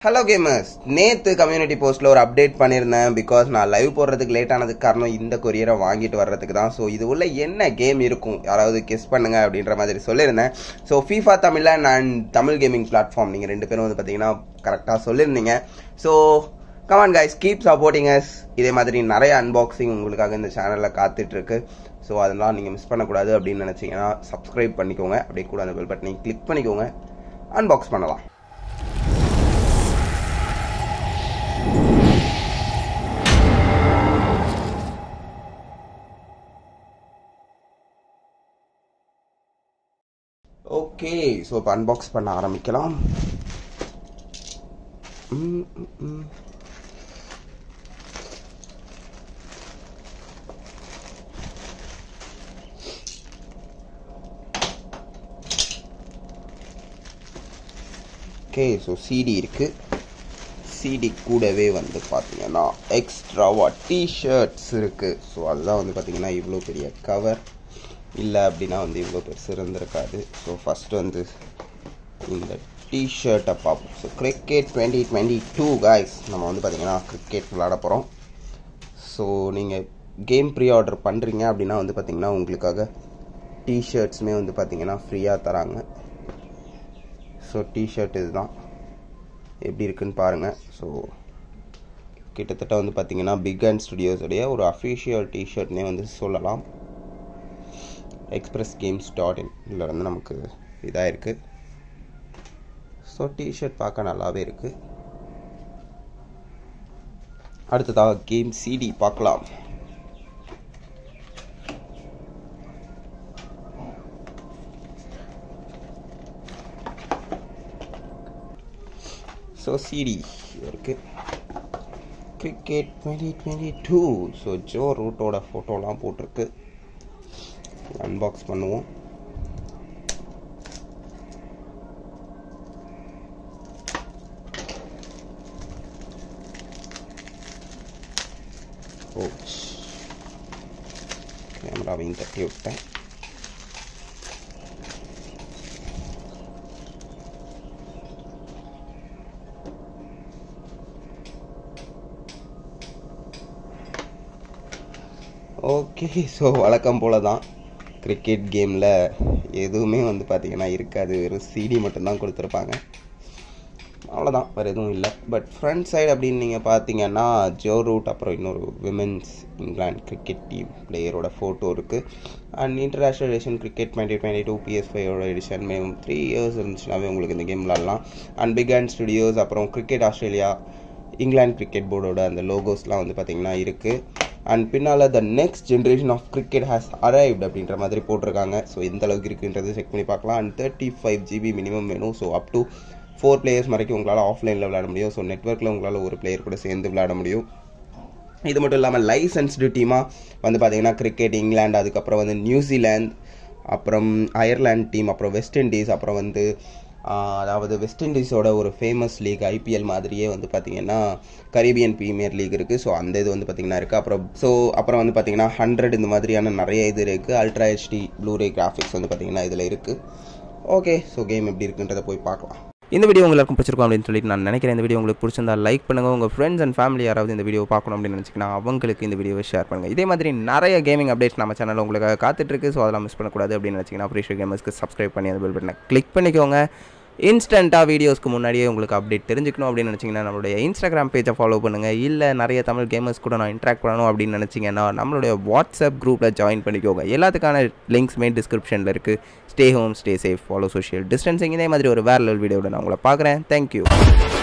Hello gamers நேற்று community போஸ்ட்டில் ஒரு அப்டேட் பண்ணியிருந்தேன் பிகாஸ் நான் லைவ் போடுறதுக்கு லேட் ஆனதுக்கு காரணம் இந்த கொரியரை வாங்கிட்டு வர்றதுக்கு தான் ஸோ இது உள்ள என்ன கேம் இருக்கும் யாராவது கெஸ் பண்ணுங்க அப்படின்ற மாதிரி சொல்லியிருந்தேன் so FIFA Tamizhan and Tamil gaming platform நீங்கள் ரெண்டு பேரும் வந்து பார்த்தீங்கன்னா கரெக்டாக சொல்லியிருந்தீங்க so come on guys keep supporting us இதே மாதிரி நிறைய அன்பாக்சிங் உங்களுக்காக இந்த சேனலில் காத்துட்ருக்கு ஸோ அதெல்லாம் நீங்கள் மிஸ் பண்ணக்கூடாது அப்படின்னு நினச்சிங்கன்னா சப்ஸ்கிரைப் பண்ணிக்கோங்க அப்படியே கூட அந்த பெல் பட்டனை கிளிக் பண்ணிக்கோங்க அன்பாக்ஸ் பண்ணலாம் ஓகே ஸோ இப்போ அன்பாக்ஸ் பண்ண ஆரம்பிக்கலாம் ம், ம், ம். ஓகே ஸோ சிடி இருக்கு சிடி கூடவே வந்து பார்த்தீங்கன்னா எக்ஸ்ட்ராவா டிஷர்ட்ஸ் இருக்கு ஸோ அதுதான் வந்து பார்த்தீங்கன்னா இவ்வளோ பெரிய கவர் இல்லை அப்படின்னா வந்து இவ்வளோ பெருசு இருந்திருக்காது ஸோ ஃபஸ்ட் வந்து இந்த டிஷர்ட்டை பார்ப்போம் so cricket twenty twenty two guys நம்ம வந்து பார்த்தீங்கன்னா கிரிக்கெட் விளாட போகிறோம் ஸோ நீங்கள் கேம் ப்ரீ ஆர்டர் பண்ணுறீங்க அப்படின்னா வந்து பார்த்தீங்கன்னா உங்களுக்காக டிஷர்ட்ஸுமே வந்து பார்த்தீங்கன்னா ஃப்ரீயாக தராங்க ஸோ டிஷர்ட் இதுதான் எப்படி இருக்குன்னு பாருங்கள் ஸோ கிட்டத்தட்ட வந்து பார்த்தீங்கன்னா பிக் அண்ட் ஸ்டுடியோஸுடைய ஒரு அஃபிஷியல் டிஷர்ட்னே வந்து சொல்லலாம் எக்ஸ்பிரஸ் கேம்ஸ் டாட் இன்ல இருந்து நமக்கு இதாக இருக்குது ஸோ டிஷர்ட் பார்க்க நல்லாவே இருக்குது அடுத்ததாக கேம் சிடி பார்க்கலாம் ஸோ சிடி இருக்குது cricket twenty twenty two so Joe ரூட்டோட ஃபோட்டோலாம் போட்டிருக்கு அன்பாக்ஸ் பண்ணுவோம் ஓச் கேமராவையும் தட்டி விட்டேன் ஓகே ஸோ வழக்கம் போல தான் கிரிக்கெட் கேமில் எதுவுமே வந்து பார்த்தீங்கன்னா இருக்காது வெறும் சிடி மட்டும்தான் கொடுத்துருப்பாங்க அவ்வளோதான் வேறு எதுவும் இல்லை பட் ஃப்ரண்ட் சைடு அப்படின்னு நீங்கள் பார்த்தீங்கன்னா ஜோ ரூட் அப்புறம் இன்னொரு விமென்ஸ் இங்கிலாந்து கிரிக்கெட் டீம் பிளேயரோட ஃபோட்டோ இருக்குது and international edition cricket twenty twenty two PS ஃபைவோட எடிஷன் மேலும் த்ரீ இயர்ஸ் இருந்துச்சுனாவே உங்களுக்கு இந்த கேம் விளாட்லாம் அண்ட் பிக் அண்ட் ஸ்டுடியோஸ் அப்புறம் கிரிக்கெட் ஆஸ்திரேலியா இங்கிலாந்து கிரிக்கெட் போர்டோட அந்த லோகோஸ்லாம் வந்து பார்த்திங்கன்னா இருக்குது அண்ட் பின்னால் the next generation of cricket has arrived அப்படின்ற மாதிரி போட்டிருக்காங்க ஸோ எந்த அளவுக்கு இருக்குன்றது செக் பண்ணி பார்க்கலாம் and thirty five GB minimum வேணும் so up to four players வரைக்கும் உங்களால் ஆஃப்லைனில் விளையாட முடியும் ஸோ நெட்ஒர்க்கில் உங்களால் ஒரு பிளேயர் கூட சேர்ந்து விளையாட முடியும் இது மட்டும் இல்லாமல் லைசன்ஸ்டு டீமாக வந்து பார்த்தீங்கன்னா கிரிக்கெட் இங்கிலாந்து அதுக்கப்புறம் வந்து நியூசிலாந்து அப்புறம் அயர்லாந்து டீம் அப்புறம் வெஸ்ட் இண்டீஸ் அப்புறம் வந்து ஆஹ், அதாவது வெஸ்ட் இண்டீஸோட ஒரு ஃபேமஸ் லீக் ஐபிஎல் மாதிரியே வந்து பார்த்தீங்கன்னா கரீபியன் ப்ரீமியர் லீக் இருக்குது ஸோ அந்த இது வந்து பார்த்தீங்கன்னா இருக்குது அப்புறம் ஸோ அப்புறம் வந்து பார்த்தீங்கன்னா ஹண்ட்ரட் இந்த மாதிரியான நிறைய இது இருக்குது அல்ட்ரா ஹெச்டி ப்ளூரே கிராஃபிக்ஸ் வந்து பார்த்தீங்கன்னா இதில் இருக்குது ஓகே ஸோ கேம் எப்படி இருக்குன்றதை போய் பார்க்கலாம் இந்த வீடியோ உங்களுக்கு பிடிச்சிருக்கும் அப்படின்னு சொல்லிட்டு நான் நினைக்கிறேன் இந்த வீடியோ உங்களுக்கு பிடிச்சிருந்தா லைக் பண்ணுங்கள் உங்கள் ஃப்ரெண்ட்ஸ் அண்ட் ஃபேமிலி யாராவது இந்த வீடியோ பார்க்கணும் அப்படின்னு நினச்சிங்கன்னா அவங்களுக்கு இந்த வீடியோவை ஷேர் பண்ணுங்கள் இதே மாதிரி நிறைய கேமிங் அப்டேட்ஸ் நம்ம சேனலில் உங்களுக்கு காத்துட்ருக்கு ஸோ அதெல்லாம் மிஸ் பண்ணக்கூடாது அப்படின்னு நினச்சிங்கன்னா ஃப்ரீஷோ கேமர்ஸ்க்கு சப்ஸ்கிரைப் பண்ணி அந்த பெல் பட்டனை கிளிக் பண்ணிக்கோங்க இன்ஸ்டண்ட்டாக வீடியோஸ்க்கு முன்னாடியே உங்களுக்கு அப்டேட் தெரிஞ்சுக்கணும் அப்படின்னு நினச்சிங்கன்னா நம்மளுடைய இன்ஸ்டாகிராம் பேஜை ஃபாலோ பண்ணுங்கள் இல்லை நிறைய தமிழ் கேமர்ஸ் கூட நான் இன்ட்ராக்ட் பண்ணணும் அப்படின்னு நினச்சிங்கன்னா நம்மளுடைய வாட்ஸ்அப் குரூப்பில் ஜாயின் பண்ணிக்கோங்க எல்லாத்துக்கான லிங்க்ஸ்மே டிஸ்கிரிப்ஷனில் இருக்குது stay home stay safe follow social distancing இதே மாதிரி ஒரு வேற லெவல் வீடியோட நான் உங்களை பார்க்குறேன் தேங்க்யூ